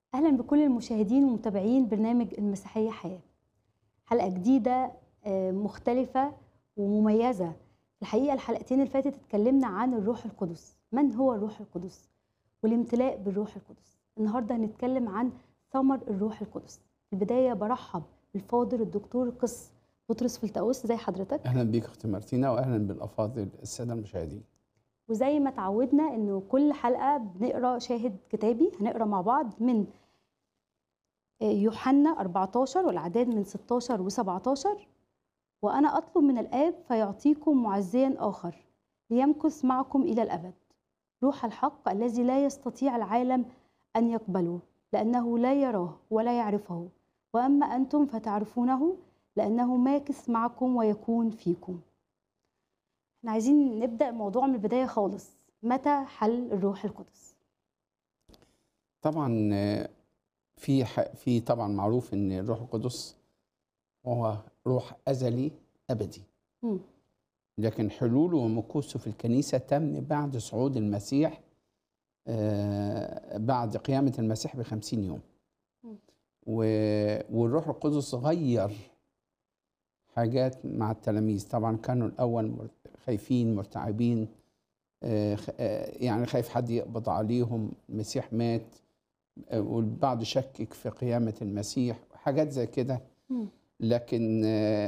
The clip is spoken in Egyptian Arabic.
أهلا بكل المشاهدين ومتابعين برنامج المسيحية حياة حلقة جديدة آه، مختلفة ومميزة الحقيقة الحلقتين اللي فاتت اتكلمنا عن الروح القدس من هو الروح القدس والامتلاء بالروح القدس النهاردة هنتكلم عن ثمر الروح القدس في البداية برحب بالفاضل الدكتور قس بطرس فلتأوس زي حضرتك اهلا بيك اختي مارتينا واهلا بالافاضل الساده المشاهدين وزي ما تعودنا انه كل حلقه بنقرا شاهد كتابي هنقرا مع بعض من يوحنا 14 والاعداد من 16 و17 وانا اطلب من الاب فيعطيكم معزيا اخر ليمكث معكم الى الابد روح الحق الذي لا يستطيع العالم ان يقبله لانه لا يراه ولا يعرفه واما انتم فتعرفونه لانه ماكث معكم ويكون فيكم احنا عايزين نبدا الموضوع من البدايه خالص متى حل الروح القدس طبعا آه، في ح- في طبعا معروف ان الروح القدس هو روح ازلي ابدي مم. لكن حلوله ومكوسه في الكنيسه تم بعد صعود المسيح آه، بعد قيامه المسيح بخمسين يوم مم. و- والروح القدس غير حاجات مع التلاميذ طبعا كانوا الاول مر- خايفين مرتعبين آه، خ- آه، يعني خايف حد يقبض عليهم المسيح مات آه، والبعض شكك في قيامة المسيح حاجات زي كده مم. لكن آه،